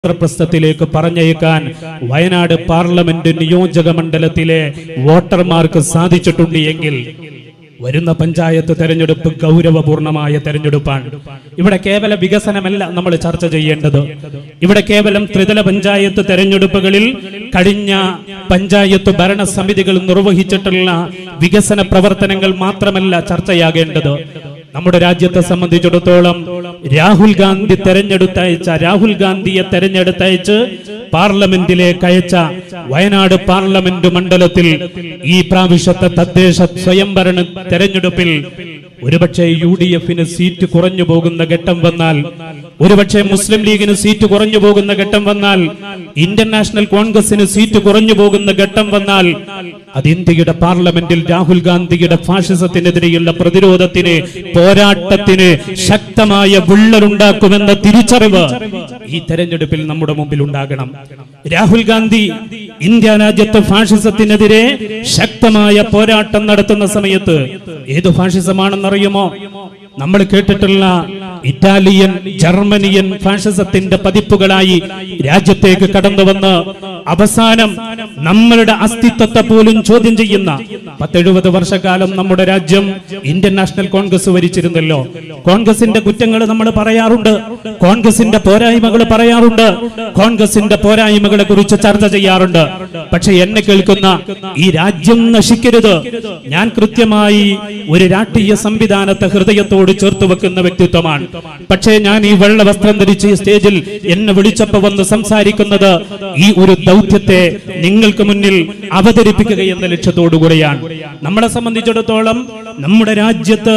ഇന്ദ്രപ്രസ്ഥത്തിലേക്ക് പറഞ്ഞയക്കാൻ വയനാട് പാർലമെന്റ് നിയോജക മണ്ഡലത്തിലെ വോട്ടർമാർക്ക് സാധിച്ചിട്ടുണ്ട് എങ്കിൽ വരുന്ന പഞ്ചായത്ത് തെരഞ്ഞെടുപ്പ് ഗൗരവപൂർണമായ തെരഞ്ഞെടുപ്പാണ് ഇവിടെ കേവല വികസനമല്ല നമ്മൾ ചർച്ച ചെയ്യേണ്ടത് ഇവിടെ കേവലം ത്രിതല പഞ്ചായത്ത് തെരഞ്ഞെടുപ്പുകളിൽ കഴിഞ്ഞ പഞ്ചായത്ത് ഭരണസമിതികൾ നിർവഹിച്ചിട്ടുള്ള വികസന പ്രവർത്തനങ്ങൾ മാത്രമല്ല ചർച്ചയാകേണ്ടത് നമ്മുടെ രാജ്യത്തെ സംബന്ധിച്ചിടത്തോളം രാഹുൽ ഗാന്ധി തെരഞ്ഞെടുത്തയച്ച രാഹുൽ ഗാന്ധിയെ തെരഞ്ഞെടുത്തയച്ച് പാർലമെന്റിലേക്ക് അയച്ച വയനാട് പാർലമെന്റ് മണ്ഡലത്തിൽ ഈ പ്രാവശ്യത്തെ തദ്ദേശ സ്വയംഭരണ തെരഞ്ഞെടുപ്പിൽ ഒരുപക്ഷെ യു ഡി എഫിന് സീറ്റ് കുറഞ്ഞു പോകുന്ന ഘട്ടം വന്നാൽ ഒരുപക്ഷെ മുസ്ലിം ലീഗിന് സീറ്റ് കുറഞ്ഞു പോകുന്ന ഘട്ടം വന്നാൽ ഇന്ത്യൻ നാഷണൽ കോൺഗ്രസിന് സീറ്റ് കുറഞ്ഞു പോകുന്ന ഘട്ടം വന്നാൽ അത് ഇന്ത്യയുടെ പാർലമെന്റിൽ രാഹുൽ ഗാന്ധിയുടെ ഫാഷിസത്തിനെതിരെയുള്ള പ്രതിരോധത്തിന് പോരാട്ടത്തിന് ശക്തമായ വിള്ളലുണ്ടാക്കുമെന്ന തിരിച്ചറിവ് ഈ തെരഞ്ഞെടുപ്പിൽ നമ്മുടെ മുമ്പിൽ ഉണ്ടാകണം രാഹുൽ ഗാന്ധി ഇന്ത്യ രാജ്യത്ത് ഫാഷിസത്തിനെതിരെ ശക്തമായ പോരാട്ടം നടത്തുന്ന സമയത്ത് ഏത് ഫാഷിസമാണെന്നറിയുമോ നമ്മൾ കേട്ടിട്ടുള്ള ഇറ്റാലിയൻ ജർമ്മനിയൻ ഫാഷിസത്തിന്റെ പതിപ്പുകളായി രാജ്യത്തേക്ക് കടന്നു വന്ന് അവസാനം നമ്മളുടെ അസ്തിത്വത്തെ പോലും ചോദ്യം ചെയ്യുന്ന പത്തെഴുപത് വർഷക്കാലം നമ്മുടെ രാജ്യം ഇന്ത്യൻ നാഷണൽ കോൺഗ്രസ് ഭരിച്ചിരുന്നല്ലോ കോൺഗ്രസിന്റെ കുറ്റങ്ങൾ നമ്മൾ പറയാറുണ്ട് കോൺഗ്രസിന്റെ പോരായ്മകൾ പറയാറുണ്ട് കോൺഗ്രസിന്റെ പോരായ്മകളെ കുറിച്ച് ചർച്ച ചെയ്യാറുണ്ട് പക്ഷെ എന്നെ കേൾക്കുന്ന ഈ രാജ്യം നശിക്കരുത് ഞാൻ കൃത്യമായി ഒരു രാഷ്ട്രീയ സംവിധാനത്തെ ഹൃദയത്തോട് ചേർത്ത് വെക്കുന്ന വ്യക്തിത്വമാണ് പക്ഷേ ഞാൻ ഈ വെള്ള വസ്ത്രം ധരിച്ച് ഈ സ്റ്റേജിൽ എന്നെ വിളിച്ചപ്പോ വന്ന് സംസാരിക്കുന്നത് ഈ ഒരു ദൗത്യത്തെ നിങ്ങൾക്ക് മുന്നിൽ അവതരിപ്പിക്കുക എന്ന ലക്ഷ്യത്തോടു കൂടെയാണ് നമ്മളെ സംബന്ധിച്ചിടത്തോളം നമ്മുടെ രാജ്യത്ത്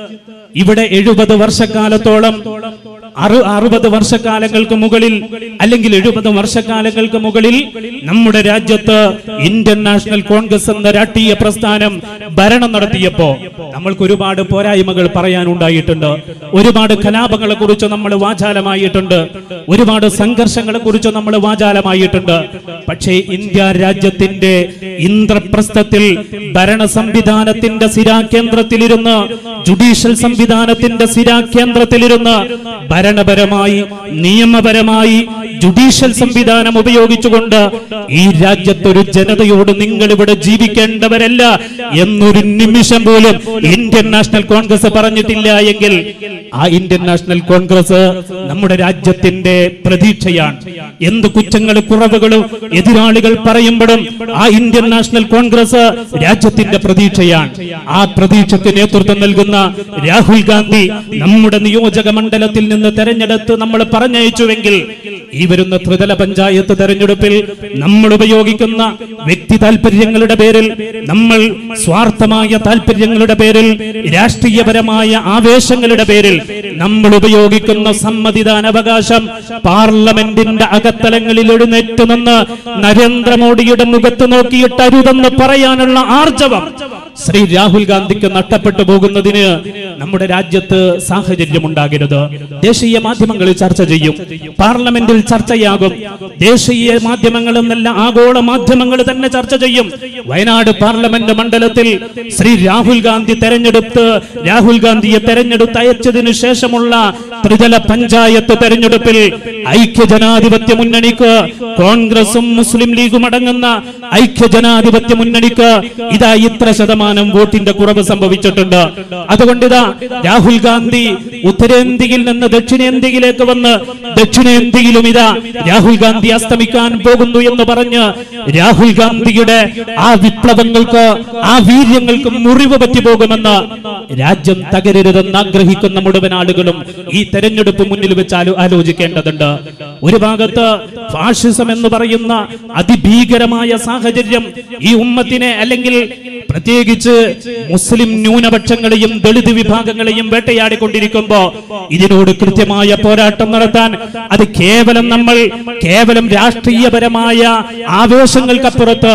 ഇവിടെ എഴുപത് വർഷക്കാലത്തോളം അറു അറുപത് വർഷക്കാലങ്ങൾക്ക് മുകളിൽ അല്ലെങ്കിൽ എഴുപത് വർഷക്കാലങ്ങൾക്ക് മുകളിൽ നമ്മുടെ രാജ്യത്ത് ഇന്ത്യൻ നാഷണൽ കോൺഗ്രസ് എന്ന രാഷ്ട്രീയ പ്രസ്ഥാനം ഭരണം നടത്തിയപ്പോ നമ്മൾക്ക് ഒരുപാട് പോരായ്മകൾ പറയാനുണ്ടായിട്ടുണ്ട് ഒരുപാട് കലാപങ്ങളെ കുറിച്ച് നമ്മൾ വാചാലമായിട്ടുണ്ട് ഒരുപാട് സംഘർഷങ്ങളെ കുറിച്ച് നമ്മൾ വാചാലമായിട്ടുണ്ട് പക്ഷേ ഇന്ത്യ രാജ്യത്തിന്റെ ഇന്ദ്രപ്രസ്ഥത്തിൽ ഭരണ സംവിധാനത്തിന്റെ സിരാകേന്ദ്രത്തിലിരുന്ന് ജുഡീഷ്യൽ സംവിധാനത്തിന്റെ സിരാകേന്ദ്രത്തിലിരുന്ന് ഭരണപരമായി നിയമപരമായി ജുഡീഷ്യൽ സംവിധാനം ഉപയോഗിച്ചുകൊണ്ട് ഈ രാജ്യത്തൊരു ജനതയോട് നിങ്ങൾ ഇവിടെ ജീവിക്കേണ്ടവരല്ല എന്നൊരു നിമിഷം പോലും ഇന്ത്യൻ നാഷണൽ കോൺഗ്രസ് പറഞ്ഞിട്ടില്ല എങ്കിൽ ആ ഇന്ത്യൻ നാഷണൽ കോൺഗ്രസ് നമ്മുടെ രാജ്യത്തിന്റെ പ്രതീക്ഷയാണ് എന്ത് കുറ്റങ്ങളും കുറവുകളും എതിരാളികൾ പറയുമ്പോഴും ആ ഇന്ത്യൻ നാഷണൽ കോൺഗ്രസ് രാജ്യത്തിന്റെ പ്രതീക്ഷയാണ് ആ പ്രതീക്ഷയ്ക്ക് നേതൃത്വം നൽകുന്ന രാഹുൽ ഗാന്ധി നമ്മുടെ നിയോജക മണ്ഡലത്തിൽ നിന്ന് തെരഞ്ഞെടുത്ത് നമ്മൾ പറഞ്ഞയച്ചുവെങ്കിൽ ഈ വരുന്ന ത്രിതല പഞ്ചായത്ത് തെരഞ്ഞെടുപ്പിൽ നമ്മൾ ഉപയോഗിക്കുന്ന വ്യക്തി താല്പര്യങ്ങളുടെ പേരിൽ നമ്മൾ സ്വാർത്ഥമായ താല്പര്യങ്ങളുടെ പേരിൽ രാഷ്ട്രീയപരമായ ആവേശങ്ങളുടെ പേരിൽ നമ്മൾ ഉപയോഗിക്കുന്ന സമ്മതിദാനാവകാശം പാർലമെന്റിന്റെ അകത്തലങ്ങളിൽ എഴുന്നേറ്റ് നിന്ന് നരേന്ദ്രമോദിയുടെ മുഖത്ത് നോക്കിയിട്ട് അരുതെന്ന് പറയാനുള്ള ആർജവം ശ്രീ രാഹുൽ ഗാന്ധിക്ക് നഷ്ടപ്പെട്ടു പോകുന്നതിന് നമ്മുടെ രാജ്യത്ത് സാഹചര്യം ഉണ്ടാകരുത് ദേശീയ മാധ്യമങ്ങളിൽ ചർച്ച ചെയ്യും പാർലമെന്റിൽ ചർച്ചയാകും ദേശീയ മാധ്യമങ്ങൾ എന്നല്ല ആഗോള മാധ്യമങ്ങൾ തന്നെ ചർച്ച ചെയ്യും വയനാട് പാർലമെന്റ് മണ്ഡലത്തിൽ ശ്രീ രാഹുൽ ഗാന്ധി തെരഞ്ഞെടുത്ത് രാഹുൽ ഗാന്ധിയെ തെരഞ്ഞെടുത്ത് അയച്ചതിനു ശേഷമുള്ള ത്രിതല പഞ്ചായത്ത് തെരഞ്ഞെടുപ്പിൽ ഐക്യജനാധിപത്യ മുന്നണിക്ക് കോൺഗ്രസും മുസ്ലിം ലീഗും അടങ്ങുന്ന ഐക്യജനാധിപത്യ മുന്നണിക്ക് ഇതാ ഇത്ര ശതമാനം വോട്ടിന്റെ കുറവ് സംഭവിച്ചിട്ടുണ്ട് അതുകൊണ്ട് ഇതാ രാഹുൽ ഗാന്ധി ഉത്തരേന്ത്യയിൽ നിന്ന് ദക്ഷിണേന്ത്യയിലേക്ക് വന്ന് ദക്ഷിണേന്ത്യയിലും ഇതാ രാഹുൽ ഗാന്ധി അസ്തമിക്കാൻ പോകുന്നു എന്ന് പറഞ്ഞ് രാഹുൽ ഗാന്ധിയുടെ ആ വിപ്ലവങ്ങൾക്ക് ആ വീര്യങ്ങൾക്ക് മുറിവ് പറ്റി പോകുമെന്ന് രാജ്യം തകരരുതെന്ന് ആഗ്രഹിക്കുന്ന മുഴുവൻ ആളുകളും ഈ തെരഞ്ഞെടുപ്പ് മുന്നിൽ വെച്ച് ആലോ- ആലോചിക്കേണ്ടതുണ്ട് ഒരു ഭാഗത്ത് ഫാഷിസം എന്ന് പറയുന്ന അതിഭീകരമായ സാഹചര്യം ഈ ഉമ്മത്തിനെ അല്ലെങ്കിൽ പ്രത്യേകിച്ച് മുസ്ലിം ന്യൂനപക്ഷങ്ങളെയും ദളിത് വിഭാഗങ്ങളെയും വേട്ടയാടിക്കൊണ്ടിരിക്കുമ്പോ ഇതിനോട് കൃത്യമായ പോരാട്ടം നടത്താൻ അത് കേവലം നമ്മൾ കേവലം രാഷ്ട്രീയപരമായ ആവേശങ്ങൾക്കപ്പുറത്ത്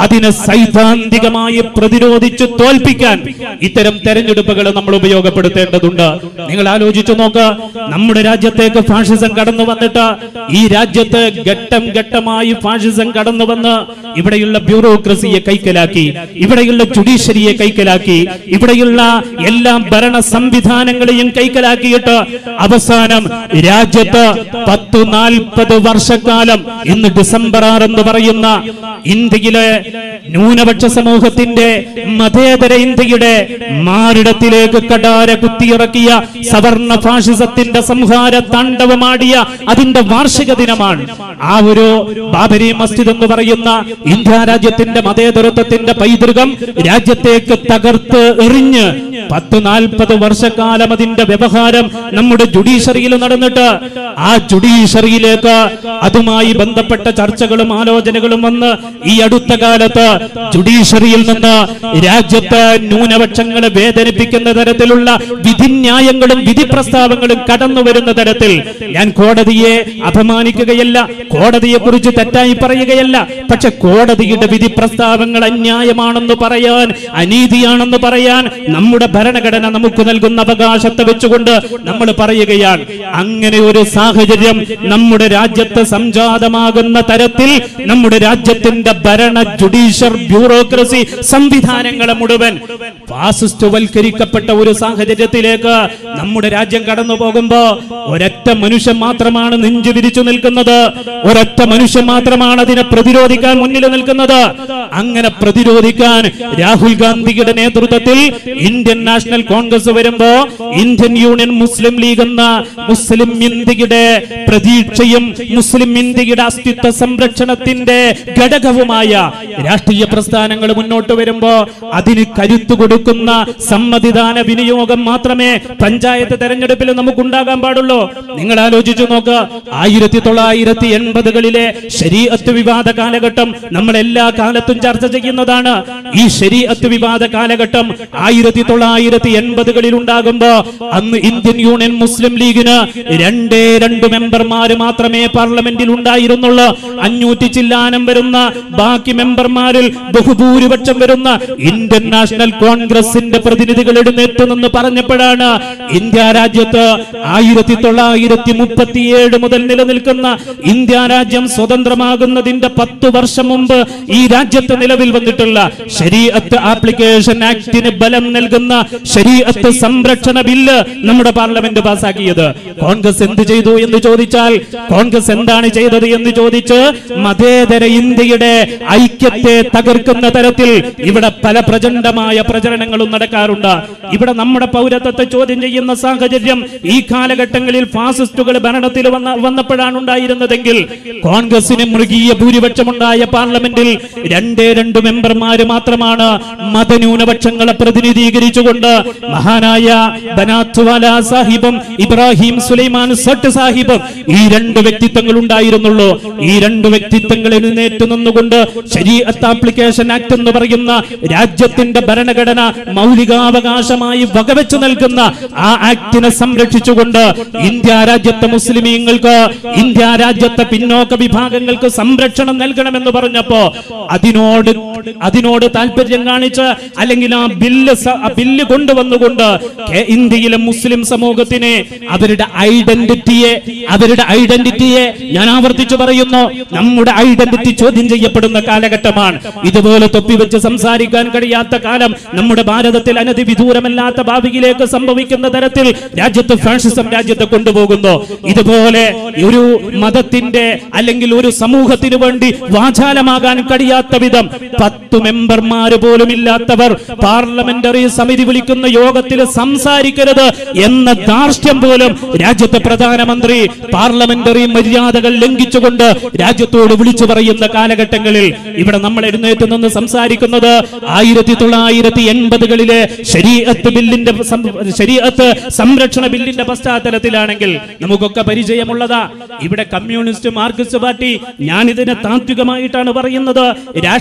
അതിനെ സൈദ്ധാന്തികമായി പ്രതിരോധിച്ച് തോൽപ്പിക്കാൻ ഇത്തരം തെരഞ്ഞെടുപ്പുകൾ നമ്മൾ ഉപയോഗപ്പെടുത്തേണ്ടതുണ്ട് നിങ്ങൾ ആലോചിച്ചു നോക്ക് നമ്മുടെ രാജ്യത്തേക്ക് ഫാഷിസം കടന്നു വന്നിട്ട് ഈ രാജ്യത്ത് ഘട്ടം ഘട്ടമായി ഫാഷിസം കടന്നു വന്ന് ഇവിടെയുള്ള ബ്യൂറോക്രസിയെ കൈക്കലാക്കി ഇവിടെയുള്ള ജുഡീഷ്യറിയെ കൈക്കലാക്കി ഇവിടെയുള്ള എല്ലാ ഭരണ സംവിധാനങ്ങളെയും കൈക്കലാക്കിയിട്ട് അവസാനം രാജ്യത്ത് പത്തു നാൽപ്പത് വർഷക്കാലം ഇന്ന് ഡിസംബർ ആറ് എന്ന് പറയുന്ന ഇന്ത്യയിലെ ന്യൂനപക്ഷ സമൂഹത്തിന്റെ മതേതര ഇന്ത്യയുടെ മാറിടത്തിലേക്ക് കടാര കുത്തിയിറക്കിയ സവർണ ഫാഷിസത്തിന്റെ സംഹാര താണ്ഡവമാടിയ അതിന്റെ വാർഷിക ദിനമാണ് ആ ഒരു ബാബരി മസ്ജിദ് എന്ന് പറയുന്ന ഇന്ത്യ രാജ്യത്തിന്റെ മതേതരത്വത്തിന്റെ പൈതൃകം രാജ്യത്തേക്ക് തകർത്ത് എറിഞ്ഞ് പത്ത് നാൽപ്പത് വർഷക്കാലം അതിന്റെ വ്യവഹാരം നമ്മുടെ ജുഡീഷ്യറിയിൽ നടന്നിട്ട് ആ ജുഡീഷ്യറിയിലേക്ക് അതുമായി ബന്ധപ്പെട്ട ചർച്ചകളും ആലോചനകളും വന്ന് ഈ അടുത്ത കാലത്ത് ജുഡീഷ്യറിയിൽ നിന്ന് രാജ്യത്ത് ന്യൂനപക്ഷങ്ങളെ വേദനിപ്പിക്കുന്ന തരത്തിലുള്ള വിധിന്യായങ്ങളും വിധി പ്രസ്താവങ്ങളും കടന്നു വരുന്ന തരത്തിൽ ഞാൻ കോടതിയെ അപമാനിക്കുകയല്ല കോടതിയെ കുറിച്ച് തെറ്റായി പറയുകയല്ല പക്ഷെ കോടതിയുടെ വിധി പ്രസ്താവങ്ങൾ അന്യായമാണെന്ന് പറയാൻ അനീതിയാണെന്ന് പറയാൻ നമ്മുടെ ഭരണഘടന നമുക്ക് നൽകുന്ന അവകാശത്തെ വെച്ചുകൊണ്ട് നമ്മൾ പറയുകയാണ് അങ്ങനെ ഒരു സാഹചര്യം നമ്മുടെ രാജ്യത്ത് സംജാതമാകുന്ന തരത്തിൽ നമ്മുടെ രാജ്യത്തിന്റെ ഭരണ ജുഡീഷ്യൽ ബ്യൂറോക്രസി സംവിധാനങ്ങളെ മുഴുവൻ ഫാസിസ്റ്റ് വൽക്കരിക്കപ്പെട്ട ഒരു സാഹചര്യത്തിലേക്ക് നമ്മുടെ രാജ്യം കടന്നു പോകുമ്പോ ഒരൊറ്റ മനുഷ്യൻ മാത്രമാണ് നെഞ്ചു വിരിച്ചു നിൽക്കുന്നത് ഒരൊറ്റ മനുഷ്യൻ മാത്രമാണ് അതിനെ പ്രതിരോധിക്കാൻ മുന്നിൽ നിൽക്കുന്നത് അങ്ങനെ പ്രതിരോധിക്കാൻ രാഹുൽ ഗാന്ധിയുടെ നേതൃത്വത്തിൽ ഇന്ത്യൻ നാഷണൽ കോൺഗ്രസ് വരുമ്പോ ഇന്ത്യൻ യൂണിയൻ മുസ്ലിം ലീഗ് എന്ന മുസ്ലിം ഇന്ത്യയുടെ പ്രതീക്ഷയും മുസ്ലിം ഇന്ത്യയുടെ അസ്തിത്വ സംരക്ഷണത്തിന്റെ ഘടകവുമായ രാഷ്ട്രീയ പ്രസ്ഥാനങ്ങൾ മുന്നോട്ട് വരുമ്പോ അതിന് കരുത്തു കൊടുക്കുന്ന സമ്മതിദാന വിനിയോഗം മാത്രമേ പഞ്ചായത്ത് തെരഞ്ഞെടുപ്പിൽ നമുക്കുണ്ടാകാൻ പാടുള്ളൂ നിങ്ങൾ ആലോചിച്ചു നോക്ക് ആയിരത്തി തൊള്ളായിരത്തി എൺപതുകളിലെ ശരീഅത്ത് വിവാദ കാലഘട്ടം നമ്മൾ എല്ലാ കാലത്തും ചർച്ച ചെയ്യുന്നതാണ് ഈ ശരീഅത്ത് വിവാദ കാലഘട്ടം ആയിരത്തി തൊള്ളായിരത്തി എൺപതുകളിൽ ഉണ്ടാകുമ്പോ അന്ന് ഇന്ത്യൻ യൂണിയൻ മുസ്ലിം ലീഗിന് രണ്ടേ രണ്ട് മെമ്പർമാര് മാത്രമേ പാർലമെന്റിൽ ഉണ്ടായിരുന്നുള്ളൂ അഞ്ഞൂറ്റി ചില്ലാനം വരുന്ന ബാക്കി മെമ്പർമാരിൽ ബഹുഭൂരിപക്ഷം വരുന്ന ഇന്ത്യൻ നാഷണൽ കോൺഗ്രസിന്റെ പ്രതിനിധികൾ എഴുന്നേറ്റ് നിന്ന് പറഞ്ഞപ്പോഴാണ് ഇന്ത്യ രാജ്യത്ത് ആയിരത്തി തൊള്ളായിരത്തി മുപ്പത്തിയേഴ് മുതൽ നിലനിൽക്കുന്ന ഇന്ത്യ രാജ്യം സ്വതന്ത്രമാകുന്നതിന്റെ പത്തു വർഷം മുമ്പ് ഈ രാജ്യത്ത് നിലവിൽ വന്നിട്ടുള്ള ശരീഅത്ത് ആപ്ലിക്കേഷൻ ആക്ടിന് ബലം നൽകുന്ന ശരീഅത്ത് സംരക്ഷണ ബില്ല് നമ്മുടെ പാർലമെന്റ് പാസാക്കിയത് കോൺഗ്രസ് എന്ത് ചെയ്തു എന്ന് ചോദിച്ചാൽ കോൺഗ്രസ് എന്താണ് ചെയ്തത് എന്ന് ചോദിച്ച് മതേതര ഇന്ത്യയുടെ ഐക്യത്തെ തകർക്കുന്ന തരത്തിൽ ഇവിടെ പല പ്രചണ്ഡമായ പ്രചരണങ്ങളും നടക്കാറുണ്ട് ഇവിടെ നമ്മുടെ പൗരത്വത്തെ ചോദ്യം ചെയ്യുന്ന സാഹചര്യം ഈ കാലഘട്ടങ്ങളിൽ ഫാസിസ്റ്റുകൾ ഭരണത്തിൽ വന്ന വന്നപ്പോഴാണ് ഉണ്ടായിരുന്നതെങ്കിൽ കോൺഗ്രസിന് മൃഗീയ ഭൂരിപക്ഷമുണ്ടായ പാർലമെന്റിൽ രണ്ടേ രണ്ട് മെമ്പർമാര് മാത്രമാണ് മതന്യൂനപക്ഷങ്ങളെ പ്രതിനിധീകരിച്ചുകൊണ്ട് മഹാനായ ബനാത്വാല സാഹിബും ഇബ്രാഹിം സുലൈമാൻ സട്ട് സാഹിബും ഈ രണ്ട് വ്യക്തിത്വങ്ങൾ ഉണ്ടായിരുന്നുള്ളൂ ഈ രണ്ട് വ്യക്തിത്വങ്ങൾ എഴുന്നേറ്റ് നിന്നുകൊണ്ട് ശരീഅത്ത് ആപ്ലിക്കേഷൻ ആക്ട് എന്ന് പറയുന്ന രാജ്യത്തിന്റെ ഭരണഘടന മൗലികാവകാശമായി വകവെച്ചു നൽകുന്ന ആ ആക്ടിനെ സംരക്ഷിച്ചുകൊണ്ട് ഇന്ത്യ രാജ്യത്തെ മുസ്ലിമീങ്ങൾക്ക് ഇന്ത്യ രാജ്യത്തെ പിന്നോക്ക വിഭാഗങ്ങൾക്ക് സംരക്ഷണം നൽകണമെന്ന് പറഞ്ഞപ്പോ അതിനോട് അതിനോട് താല്പര്യം കാണിച്ച് അല്ലെങ്കിൽ ആ ബില്ല് സ- ആ ബില്ല് കൊണ്ടുവന്നുകൊണ്ട് കേ- ഇന്ത്യയിലെ മുസ്ലിം സമൂഹത്തിനെ അവരുടെ ഐഡന്റിറ്റിയെ അവരുടെ ഐഡന്റിറ്റിയെ ഞാൻ ആവർത്തിച്ചു പറയുന്നു നമ്മുടെ ഐഡന്റിറ്റി ചോദ്യം ചെയ്യപ്പെടുന്ന കാലഘട്ടമാണ് ഇതുപോലെ തൊപ്പിവെച്ച് സംസാരിക്കാൻ കഴിയാത്ത കാലം നമ്മുടെ ഭാരതത്തിൽ അനധി വിദൂരമല്ലാത്ത ഭാവിയിലേക്ക് സംഭവിക്കുന്ന തരത്തിൽ രാജ്യത്ത് ഫാഷിസം രാജ്യത്തെ കൊണ്ടുപോകുന്നു ഇതുപോലെ ഒരു മതത്തിന്റെ അല്ലെങ്കിൽ ഒരു സമൂഹത്തിന് വേണ്ടി വാചാലമാകാൻ കഴിയാത്ത വിധം പത്തു മെമ്പർമാര് പോലും ഇല്ലാത്തവർ പാർലമെന്ററി സമിതി വിളിക്കുന്ന യോഗത്തിൽ സംസാരിക്കരുത് എന്ന ധാർഷ്ട്യം പോലും രാജ്യത്തെ പ്രധാനമന്ത്രി പാർലമെന്ററി മര്യാദകൾ ലംഘിച്ചുകൊണ്ട് രാജ്യത്തോട് വിളിച്ചു പറയുന്ന കാലഘട്ടങ്ങളിൽ ഇവിടെ നമ്മൾ എഴുന്നേറ്റ് നിന്ന് സംസാരിക്കുന്നത് ആയിരത്തി തൊള്ളായിരത്തി എൺപതുകളിലെ ശരീഅത്ത് ബില്ലിന്റെ സം- ശരീഅത്ത് സംരക്ഷണ ബില്ലിന്റെ പശ്ചാത്തലത്തിലാണെങ്കിൽ നമുക്കൊക്കെ പരിചയമുള്ളതാ ഇവിടെ കമ്മ്യൂണിസ്റ്റ് മാർക്സിസ്റ്റ് പാർട്ടി ഞാൻ ഇതിനെ താത്വികമായിട്ടാണ് പറയുന്നത് രാഷ്ട്രീയപരമായി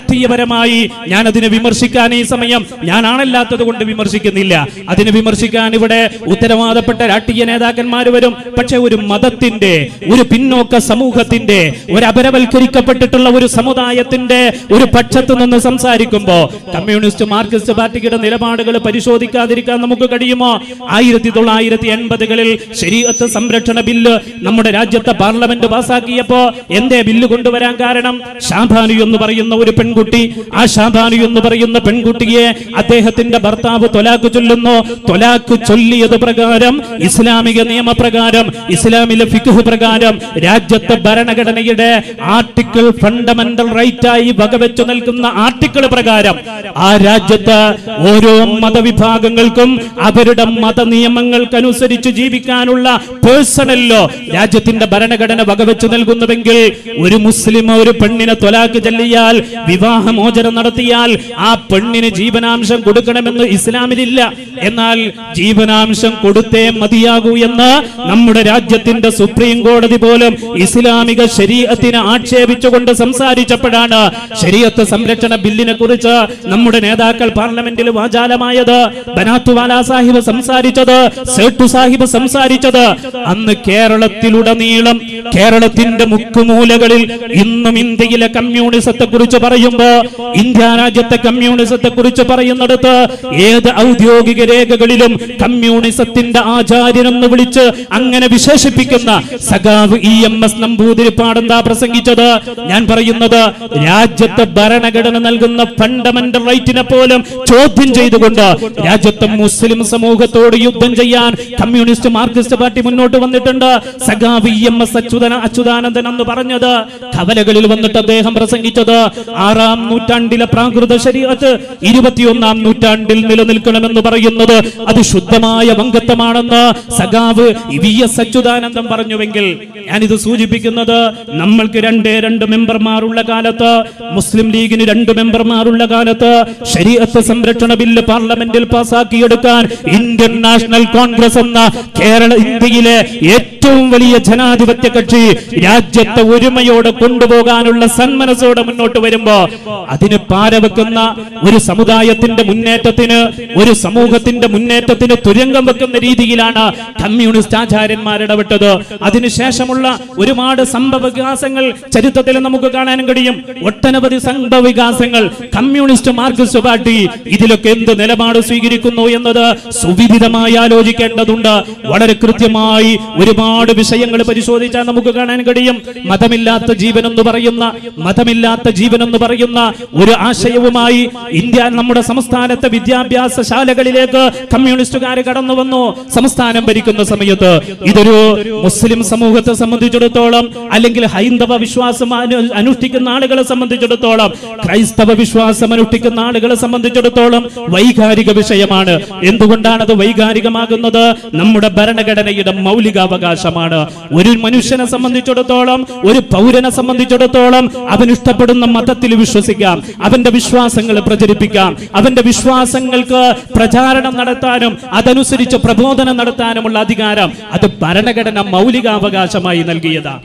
വ്യക്തിപരമായി ഞാൻ അതിനെ വിമർശിക്കാൻ ഈ സമയം ഞാനാണല്ലാത്തത് കൊണ്ട് വിമർശിക്കുന്നില്ല അതിനെ വിമർശിക്കാൻ ഇവിടെ ഉത്തരവാദപ്പെട്ട രാഷ്ട്രീയ നേതാക്കന്മാർ വരും പക്ഷെ ഒരു മതത്തിന്റെ ഒരു പിന്നോക്ക സമൂഹത്തിന്റെ ഒരു അപരവൽക്കരിക്കപ്പെട്ടിട്ടുള്ള ഒരു സമുദായത്തിന്റെ ഒരു പക്ഷത്ത് നിന്ന് സംസാരിക്കുമ്പോ കമ്മ്യൂണിസ്റ്റ് മാർക്സിസ്റ്റ് പാർട്ടിയുടെ നിലപാടുകൾ പരിശോധിക്കാതിരിക്കാൻ നമുക്ക് കഴിയുമോ ആയിരത്തി തൊള്ളായിരത്തി എൺപതുകളിൽ ശരീരത്ത് സംരക്ഷണ ബില്ല് നമ്മുടെ രാജ്യത്തെ പാർലമെന്റ് പാസാക്കിയപ്പോ എന്തേ ബില്ല് കൊണ്ടുവരാൻ കാരണം ഷാബാനു എന്ന് പറയുന്ന ഒരു പെൺകുട്ടി ആ ഷാബാനു എന്ന് പറയുന്ന പെൺകുട്ടിയെ അദ്ദേഹത്തിന്റെ ഭർത്താവ് തൊലാക്ക് ചൊല്ലുന്നു തൊലാക്ക് ചൊല്ലിയത് പ്രകാരം ഇസ്ലാമിക നിയമപ്രകാരം ഇസ്ലാമിലെ ഫിഖ് പ്രകാരം രാജ്യത്തെ ഭരണഘടനയുടെ ആർട്ടിക്കിൾ ഫണ്ടമെന്റൽ റൈറ്റ് ആയി വകവെച്ചു നിൽക്കുന്ന ആർട്ടിക്കിൾ പ്രകാരം ആ രാജ്യത്ത് ഓരോ മതവിഭാഗങ്ങൾക്കും അവരുടെ മത നിയമങ്ങൾക്കനുസരിച്ച് ജീവിക്കാനുള്ള പേഴ്സണല്ലോ രാജ്യത്തിന്റെ ഭരണഘടന വകവെച്ചു നൽകുന്നുവെങ്കിൽ ഒരു മുസ്ലിം ഒരു പെണ്ണിനെ തൊലാക്ക് ചെല്ലിയാൽ വിവാഹമോചനം നടത്തിയാൽ ആ പെണ്ണിന് ജീവനാംശം കൊടുക്കണമെന്ന് ഇസ്ലാമിലില്ല എന്നാൽ ജീവനാംശം കൊടുത്തേ മതിയാകൂ എന്ന് നമ്മുടെ രാജ്യത്തിന്റെ സുപ്രീം കോടതി പോലും ഇസ്ലാമിക ശരീരത്തിനെ ആക്ഷേപിച്ചുകൊണ്ട് സംസാരിച്ചപ്പോഴാണ് ശരീരത്ത് സംരക്ഷണ ബില്ലിനെ കുറിച്ച് നമ്മുടെ നേതാക്കൾ പാർലമെന്റിൽ വാചാലമായത് ബനാത്തുവാല സാഹിബ് സംസാരിച്ചത് സേട്ടു സാഹിബ് സംസാരിച്ചത് അന്ന് കേരളത്തിലുടനീളം കേരളത്തിന്റെ മുക്കുമൂലകളിൽ ഇന്നും ഇന്ത്യയിലെ കമ്മ്യൂണിസത്തെ കുറിച്ച് പറയുമ്പോ ഇന്ത്യ രാജ്യത്തെ കമ്മ്യൂണിസത്തെ കുറിച്ച് പറയുന്നിടത്ത് ഏത് ഔദ്യോഗിക രേഖകളിലും കമ്മ്യൂണിസത്തിന്റെ ആചാര്യനെന്ന് വിളിച്ച് അങ്ങനെ വിശേഷിപ്പിക്കുന്ന സഖാവ് ഇ എം എസ് നമ്പൂതിരിപ്പാട് എന്താ പ്രസംഗിച്ചത് ഞാൻ പറയുന്നത് രാജ്യത്തെ ഭരണഘടന നൽകുന്ന ഫണ്ടമെന്റൽ റൈറ്റിനെ പോലും ചോദ്യം ചെയ്തുകൊണ്ട് രാജ്യത്തെ മുസ്ലിം സമൂഹത്തോട് യുദ്ധം ചെയ്യാൻ കമ്മ്യൂണിസ്റ്റ് മാർക്സിസ്റ്റ് പാർട്ടി മുന്നോട്ട് വന്നിട്ടുണ്ട് സഖാവ് ഇ എം എസ് അച്യുതന അച്യുതാനന്ദൻ എന്ന് പറഞ്ഞത് കവലകളിൽ വന്നിട്ട് അദ്ദേഹം പ്രസംഗിച്ചത് ആറാം നൂറ്റാണ്ടിലെ പ്രാകൃത ശരീരത്ത് ഇരുപത്തിയൊന്നാം നൂറ്റാണ്ടിൽ നിലനിൽക്കണമെന്ന് പറയുന്നത് അത് ശുദ്ധമായ വങ്കത്വമാണെന്ന് സഖാവ് വി എസ് അച്യുതാനന്ദൻ പറഞ്ഞുവെങ്കിൽ ഞാനിത് സൂചിപ്പിക്കുന്നത് നമ്മൾക്ക് രണ്ടേ രണ്ട് മെമ്പർമാരുള്ള കാലത്ത് മുസ്ലിം ലീഗിന് രണ്ട് മെമ്പർമാരുള്ള കാലത്ത് ശരീരത്ത് സംരക്ഷണ ബില്ല് പാർലമെന്റിൽ പാസാക്കിയെടുക്കാൻ ഇന്ത്യൻ നാഷണൽ കോൺഗ്രസ് എന്ന കേരള ഇന്ത്യയിലെ ഏറ്റവും വലിയ ജനാധിപത്യ കക്ഷി രാജ്യത്തെ ഒരുമയോടെ കൊണ്ടുപോകാനുള്ള സന്മനസ്സോടെ മുന്നോട്ട് വരുമ്പോ അതിന് പാരവെക്കുന്ന ഒരു സമുദായത്തിന്റെ മുന്നേറ്റത്തിന് ഒരു സമൂഹത്തിന്റെ മുന്നേറ്റത്തിന് തുരങ്കം വെക്കുന്ന രീതിയിലാണ് കമ്മ്യൂണിസ്റ്റ് ആചാര്യന്മാർ ഇടപെട്ടത് അതിനുശേഷമുള്ള ഒരുപാട് സംഭവ വികാസങ്ങൾ ചരിത്രത്തിൽ നമുക്ക് കാണാൻ കഴിയും ഒട്ടനവധി സംഭവ വികാസങ്ങൾ കമ്മ്യൂണിസ്റ്റ് മാർക്സിസ്റ്റ് പാർട്ടി ഇതിലൊക്കെ എന്ത് നിലപാട് സ്വീകരിക്കുന്നു എന്നത് സുവിദിതമായി ആലോചിക്കേണ്ടതുണ്ട് വളരെ കൃത്യമായി ഒരുപാട് വിഷയങ്ങൾ പരിശോധിച്ചാൽ നമുക്ക് കാണാൻ കഴിയും മതമില്ലാത്ത ജീവൻ എന്ന് പറയുന്ന മതമില്ലാത്ത ജീവൻ എന്ന് പറയുന്ന ഒരു ആശയവുമായി ഇന്ത്യ നമ്മുടെ സംസ്ഥാനത്തെ വിദ്യാഭ്യാസ ശാലകളിലേക്ക് കമ്മ്യൂണിസ്റ്റുകാർ കടന്നു വന്നു സംസ്ഥാനം ഭരിക്കുന്ന സമയത്ത് ഇതൊരു മുസ്ലിം സമൂഹത്തെ സംബന്ധിച്ചിടത്തോളം അല്ലെങ്കിൽ ഹൈന്ദവ വിശ്വാസം അനു- അനുഷ്ഠിക്കുന്ന ആളുകളെ സംബന്ധിച്ചിടത്തോളം ക്രൈസ്തവ വിശ്വാസം അനുഷ്ഠിക്കുന്ന ആളുകളെ സംബന്ധിച്ചിടത്തോളം വൈകാരിക വിഷയമാണ് എന്തുകൊണ്ടാണ് അത് വൈകാരികമാകുന്നത് നമ്മുടെ ഭരണഘടനയുടെ മൗലികാവകാശമാണ് ഒരു മനുഷ്യനെ സംബന്ധിച്ചിടത്തോളം ഒരു പൗരനെ സംബന്ധിച്ചിടത്തോളം അവൻ ഇഷ്ടപ്പെടുന്ന മതത്തിൽ വിശ്വസിക്കാം അവന്റെ വിശ്വാസങ്ങൾ പ്രചരിപ്പിക്കാം അവന്റെ വിശ്വാസങ്ങൾക്ക് പ്രചാരണം നടത്താനും അതനുസരിച്ച് പ്രബോധനം നടത്താനുമുള്ള അധികാരം അത് ഭരണഘടന മൗലികാവകാശമായി നൽകിയതാണ്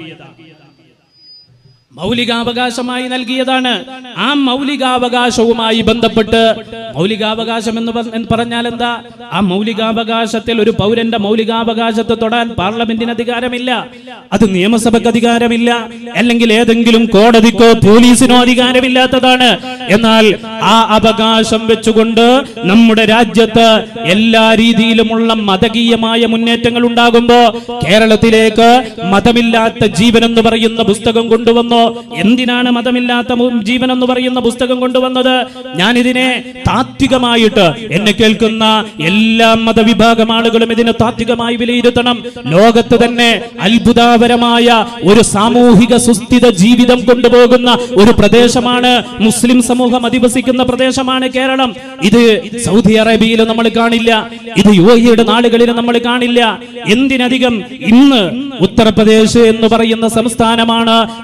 മൗലികാവകാശമായി നൽകിയതാണ് ആ മൗലികാവകാശവുമായി ബന്ധപ്പെട്ട് മൗലികാവകാശം എന്ന് പറ- എന്ന് പറഞ്ഞാൽ എന്താ ആ മൗലികാവകാശത്തിൽ ഒരു പൗരന്റെ മൗലികാവകാശത്തെ തൊടാൻ പാർലമെന്റിന് അധികാരമില്ല അത് നിയമസഭയ്ക്ക് അധികാരമില്ല അല്ലെങ്കിൽ ഏതെങ്കിലും കോടതിക്കോ പോലീസിനോ അധികാരമില്ലാത്തതാണ് എന്നാൽ ആ അവകാശം വെച്ചുകൊണ്ട് നമ്മുടെ രാജ്യത്ത് എല്ലാ രീതിയിലുമുള്ള മതകീയമായ മുന്നേറ്റങ്ങൾ ഉണ്ടാകുമ്പോ കേരളത്തിലേക്ക് മതമില്ലാത്ത ജീവൻ എന്ന് പറയുന്ന പുസ്തകം കൊണ്ടുവന്നു എന്തിനാണ് മതമില്ലാത്ത മു- ജീവൻ എന്ന് പറയുന്ന പുസ്തകം കൊണ്ടുവന്നത് ഞാനിതിനെ താത്വികമായിട്ട് എന്നെ കേൾക്കുന്ന എല്ലാ മതവിഭാഗം ആളുകളും ഇതിനെ താത്വികമായി വിലയിരുത്തണം ലോകത്ത് തന്നെ അത്ഭുതാപരമായ ഒരു സാമൂഹിക സുസ്ഥിത ജീവിതം കൊണ്ടുപോകുന്ന ഒരു പ്രദേശമാണ് മുസ്ലിം സമൂഹം അധിവസിക്കുന്ന പ്രദേശമാണ് കേരളം ഇത് സൗദി അറേബ്യയിൽ നമ്മൾ കാണില്ല ഇത് യു എയുടെ നാടുകളിൽ നമ്മൾ കാണില്ല എന്തിനധികം ഇന്ന് ഉത്തർപ്രദേശ് എന്ന് പറയുന്ന സംസ്ഥാനമാണ് ഇന്ത്യയിലെ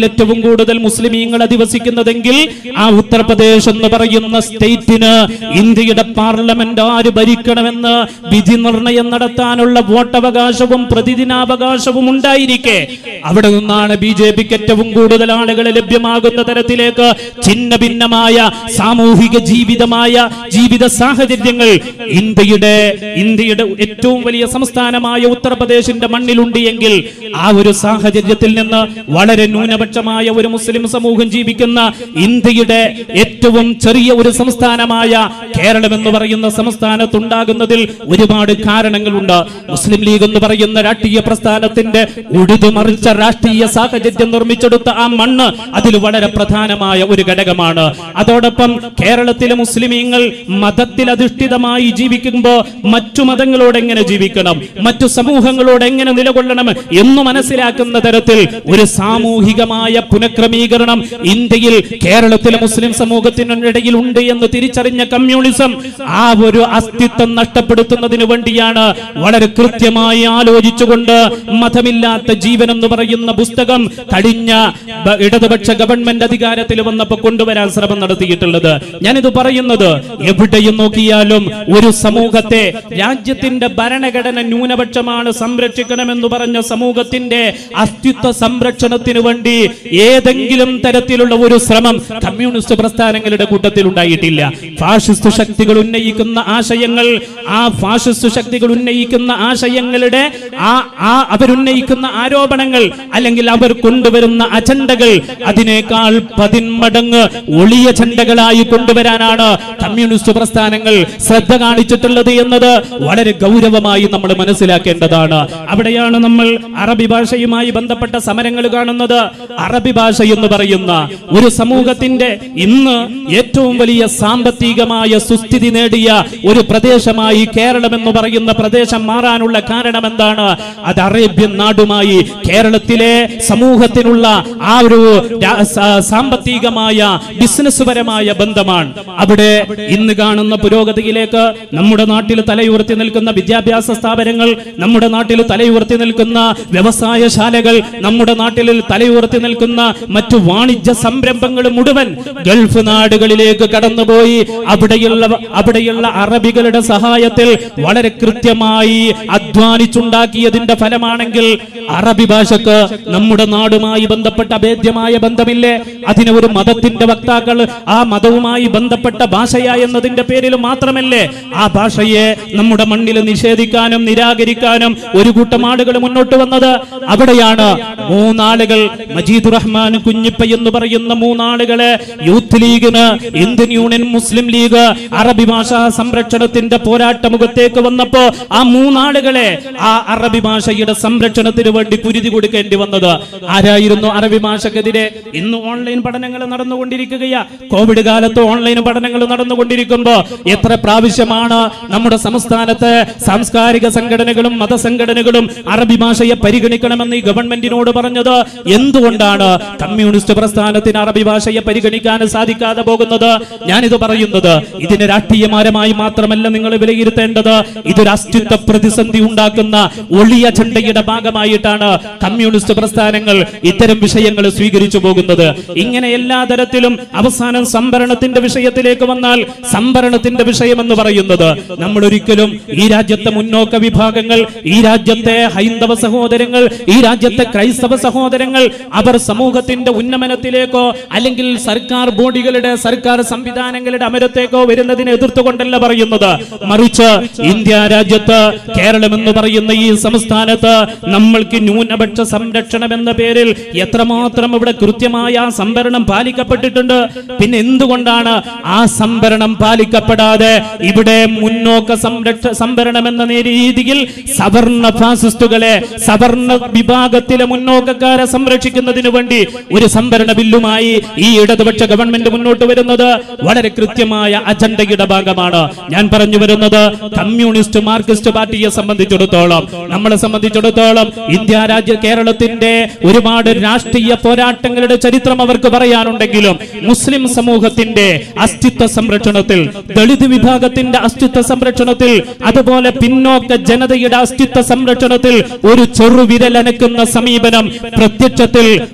ഏറ്റവും കൂടുതൽ മുസ്ലിമീങ്ങൾ അധിവസിക്കുന്നതെങ്കിൽ ആ ഉത്തർപ്രദേശ് എന്ന് പറയുന്ന സ്റ്റേറ്റിന് ഇന്ത്യയുടെ പാർലമെന്റ് ആര് ഭരിക്കണമെന്ന് വിധി നിർണയം നടത്താനുള്ള വോട്ടവകാശവും പ്രതിദിനാവകാശവും ഉണ്ടായിരിക്കെ അവിടെ നിന്നാണ് ബി ജെ പിക്ക് ഏറ്റവും കൂടുതൽ ആളുകൾ ലഭ്യമാകുന്ന തരത്തിലേക്ക് ഛിന്ന ഭിന്നമായ സാമൂഹിക ജീവിതമായ ജീവിത സാഹചര്യങ്ങൾ ഇന്ത്യയുടെ ഇന്ത്യയുടെ ഏറ്റവും വലിയ സംസ്ഥാനമായ ഉത്തർപ്രദേശിന്റെ മണ്ണിലുണ്ട് എങ്കിൽ ആ ഒരു സാഹചര്യത്തിൽ നിന്ന് വളരെ ന്യൂനപക്ഷമായ ഒരു മുസ്ലിം സമൂഹം ജീവിക്കുന്ന ഇന്ത്യയുടെ ഏറ്റവും ചെറിയ ഒരു സംസ്ഥാനമായ കേരളം എന്ന് പറയുന്ന സംസ്ഥാനത്തുണ്ടാകുന്നതിൽ ഒരുപാട് കാരണങ്ങളുണ്ട് മുസ്ലിം ലീഗ് എന്ന് പറയുന്ന രാഷ്ട്രീയ പ്രസ്ഥാനത്തിന്റെ ഉഴുതുമറിച്ച രാഷ്ട്രീയ സാഹചര്യം നിർമ്മിച്ചെടുത്ത ആ മണ്ണ് അതിൽ വളരെ പ്രധാനമായ ഒരു ഘടകമാണ് അതോടൊപ്പം കേരളത്തിലെ മുസ്ലിമീങ്ങൾ മതത്തിൽ അധിഷ്ഠിതമായി ജീവിക്കുമ്പോൾ മറ്റു മതങ്ങളോട് എങ്ങനെ ജീവിക്കണം മറ്റു സമൂഹങ്ങളോട് എങ്ങനെ നിലകൊള്ളണം എന്ന് മനസ്സിലാക്കുന്ന തരത്തിൽ ഒരു സാമൂഹികമായ പുനഃക്രമീകരണം ഇന്ത്യയിൽ കേരളത്തിലെ മുസ്ലിം സമൂഹത്തിനിടയിൽ ഉണ്ട് എന്ന് തിരിച്ചറിഞ്ഞ കമ്മ്യൂണിസം ആ ഒരു അസ്തിത്വം നഷ്ടപ്പെടുത്തുന്നതിന് വേണ്ടിയാണ് വളരെ കൃത്യമായി ആലോചിച്ചുകൊണ്ട് മതമില്ലാത്ത ജീവൻ എന്ന് പറയുന്ന പുസ്തകം കഴിഞ്ഞ ബ- ഇടതുപക്ഷ ഗവൺമെന്റ് അധികാരത്തിൽ വന്നപ്പോൾ കൊണ്ടുവരാൻ ശ്രമം നടത്തിയിട്ടുള്ളത് ഞാനിത് പറയുന്നത് എവിടെയും നോക്കിയാലും ഒരു സമൂഹത്തെ രാജ്യത്തിന്റെ ഭരണഘടന ന്യൂനപക്ഷമാണ് സംരക്ഷിക്കണമെന്ന് പറഞ്ഞ സമൂഹത്തിന്റെ അസ്തിത്വ സംരക്ഷണത്തിന് വേണ്ടി ഏതെങ്കിലും തരത്തിലുള്ള ഒരു ശ്രമം കമ്മ്യൂണിസ്റ്റ് പ്രസ്ഥാനങ്ങളുടെ കൂട്ടത്തിൽ ഉണ്ടായിട്ടില്ല ഫാഷിസ്റ്റ് ശക്തികൾ ഉന്നയിക്കുന്ന ആശയങ്ങൾ ആ ഫാഷിസ്റ്റ് ശക്തികൾ ഉന്നയിക്കുന്ന ആശയങ്ങളുടെ ആ ആ അവരുന്നയിക്കുന്ന ആരോപണങ്ങൾ അല്ലെങ്കിൽ അവർ കൊണ്ടുവരുന്ന അജണ്ടകൾ അതിനേക്കാൾ പതിന്മടങ്ങ് ഒളിയ അജണ്ടകളായി കൊണ്ടുവരാനാണ് കമ്മ്യൂണിസ്റ്റ് പ്രസ്ഥാനങ്ങൾ ശ്രദ്ധ കാണിച്ചിട്ടുള്ളത് എന്നത് വളരെ ഗൗരവമായി നമ്മൾ മനസ്സിലാക്കേണ്ടതാണ് അവിടെയാണ് നമ്മൾ അറബി ഭാഷയുമായി ബന്ധപ്പെട്ട സമരങ്ങൾ കാണുന്നത് അറബി ഭാഷ എന്ന് പറയുന്ന ഒരു സമൂഹത്തിന്റെ ഇന്ന് ഏറ്റവും വലിയ സാമ്പത്തികമായ സുസ്ഥിതി നേടിയ ഒരു പ്രദേശമായി കേരളം എന്ന് പറയുന്ന പ്രദേശം മാറാനുള്ള കാരണം എന്താണ് അത് അറേബ്യൻ നാടുമായി കേരളത്തിലെ സമൂഹത്തിനുള്ള ആ ഒരു രാ- സ- സാമ്പത്തികമായ ബിസിനസ് പരമായ ബന്ധമാണ് അവിടെ ഇന്ന് കാണുന്ന പുരോഗതിയിലേക്ക് നമ്മുടെ നാട്ടിൽ തലയുയർത്തി നിൽക്കുന്ന വിദ്യാഭ്യാസ സ്ഥാപനങ്ങൾ നമ്മുടെ നാട്ടിൽ തലയുയർത്തി നിൽക്കുന്ന വ്യവസായശാലകൾ നമ്മുടെ നാട്ടിൽ തലയുയർത്തി നിൽക്കുന്ന മറ്റു വാണിജ്യ സംരംഭങ്ങൾ മുഴുവൻ ഗൾഫ് നാടുകളിലേക്ക് കടന്നുപോയി അവിടെയുള്ള അവിടെയുള്ള അറബികളുടെ സഹായത്തിൽ വളരെ കൃത്യമായി അധ്വാനിച്ചുണ്ടാക്കിയതിന്റെ ഫലമാണെങ്കിൽ അറബി ഭാഷക്ക് നമ്മുടെ നാടുമായി ബന്ധപ്പെട്ട അഭേദ്യമായ ബന്ധമില്ലേ അതിന് ഒരു മതത്തിന്റെ വക്താക്കൾ ആ മതവുമായി ബന്ധപ്പെട്ട ഭാഷയ എന്നതിന്റെ പേരിൽ മാത്രമല്ലേ ആ ഭാഷയെ നമ്മുടെ മണ്ണിൽ നിഷേധിക്കാനും നിരാകരിക്കാനും ഒരു കൂട്ടം ആളുകൾ മുന്നോട്ട് വന്നത് അവിടെയാണ് മൂന്നാളുകൾ മജീദുർ റഹ്മാൻ കുഞ്ഞിപ്പ എന്ന് പറയുന്ന മൂന്നാളുകളെ യൂത്ത് ലീഗിന് ഇന്ത്യൻ യൂണിയൻ മുസ്ലിം ലീഗ് അറബി ഭാഷാ സംരക്ഷണത്തിന്റെ പോരാട്ട മുഖത്തേക്ക് വന്നപ്പോ ആ മൂന്നാളുകളെ ആ അറബി ഭാഷയുടെ സംരക്ഷണത്തിന് വേണ്ടി കുരുതി കൊടുക്കേണ്ടി വന്നത് ആരായിരുന്നു അറബി ഭാഷക്കെതിരെ ഇന്ന് ഓൺലൈൻ പഠനങ്ങൾ നടന്നുകൊണ്ടിരിക്കുകയാ കോവിഡ് കാലത്ത് ഓൺലൈൻ പഠനങ്ങൾ നടന്നുകൊണ്ടിരിക്കുമ്പോ എത്ര പ്രാവശ്യമാണ് നമ്മുടെ സംസ്ഥാനത്തെ സാംസ്കാരിക സംഘടനകളും മതസംഘടനകളും അറബി ഭാഷയെ പരിഗണിക്കണമെന്ന് ഈ ഗവൺമെന്റിനോട് പറഞ്ഞത് എന്തുകൊണ്ടാണ് കമ്മ്യൂണിസ്റ്റ് പ്രസ്ഥാനത്തിന് അറബി ഭാഷയെ പരിഗണിക്കാൻ സാധിക്കാതെ പോകുന്നത് ഞാനിത് പറയുന്നത് ഇതിന് രാഷ്ട്രീയമാരമായി മാത്രമല്ല നിങ്ങൾ വിലയിരുത്തേണ്ടത് ഇതൊരു അസ്തിത്വ പ്രതിസന്ധി ഉണ്ടാക്കുന്ന ഒളി അജണ്ടയുടെ ഭാഗമായിട്ടാണ് കമ്മ്യൂണിസ്റ്റ് പ്രസ്ഥാനങ്ങൾ ഇത്തരം വിഷയങ്ങൾ സ്വീകരിച്ചു പോകുന്നത് ഇങ്ങനെ എല്ലാ തരത്തിലും അവസാനം സംഭരണത്തിന്റെ വിഷയത്തിലേക്ക് വന്നാൽ സംഭരണത്തിന്റെ വിഷയം എന്ന് പറയുന്നത് നമ്മൾ ഒരിക്കലും ഈ രാജ്യത്തെ മുന്നോക്ക വിഭാഗങ്ങൾ ഈ രാജ്യത്തെ ഹൈന്ദവ സഹോദരങ്ങൾ ഈ രാജ്യത്തെ ക്രൈസ്തവ സഹോദരങ്ങൾ അവർ സമൂഹത്തിന്റെ ഉന്നമനത്തിലേക്കോ അല്ലെങ്കിൽ സർക്കാർ ബോഡികളുടെ സർക്കാർ സംവിധാനങ്ങളുടെ അമരത്തേക്കോ വരുന്നതിനെ എതിർത്തുകൊണ്ടല്ല പറയുന്നത് മറിച്ച് ഇന്ത്യ രാജ്യത്ത് കേരളം എന്ന് പറയുന്ന ഈ സംസ്ഥാനത്ത് നമ്മൾക്ക് ന്യൂനപക്ഷ സംരക്ഷണം എന്ന പേരിൽ എത്രമാത്രം ഇവിടെ കൃത്യമായ ആ സംഭരണം പാലിക്കപ്പെട്ടിട്ടുണ്ട് പിന്നെ എന്തുകൊണ്ടാണ് ആ സംഭരണം പാലിക്കപ്പെടാതെ ഇവിടെ മുന്നോക്ക സംരക്ഷ സംഭരണം എന്ന നേ- രീതിയിൽ സവർണ ഫാസിസ്റ്റുകളെ സവർണ വിഭാഗത്തിലെ മുന്നോക്കക്കാരെ സംരക്ഷിക്കുന്നതിന് വേണ്ടി ഒരു സംഭരണ ബില്ലുമായി ഈ ഇടതുപക്ഷ ഗവൺമെന്റ് മുന്നോട്ട് വരുന്നത് വളരെ കൃത്യമായ അജണ്ടയുടെ ഭാഗമാണ് ഞാൻ പറഞ്ഞു വരുന്നത് കമ്മ്യൂണിസ്റ്റ് മാർക്സിസ്റ്റ് പാർട്ടിയെ സംബന്ധിച്ചിടത്തോളം നമ്മളെ സംബന്ധിച്ചിടത്തോളം ഇന്ത്യ രാജ്യ കേരളത്തിന്റെ ഒരുപാട് രാഷ്ട്രീയ പോരാട്ടങ്ങളുടെ ചരിത്രം അവർക്ക് പറയാനുണ്ടെങ്കിലും മുസ്ലിം സമൂഹത്തിന്റെ അസ്തിത്വ സംരക്ഷണത്തിൽ ദളിത് വിഭാഗത്തിന്റെ അസ്തിത്വ സംരക്ഷണത്തിൽ അതുപോലെ പിന്നോക്ക ജനതയുടെ അസ്തിത്വ സംരക്ഷണത്തിൽ ഒരു ചെറുവിരലനക്കുന്ന സമീപനം പ്രത്യക്ഷത്തിൽ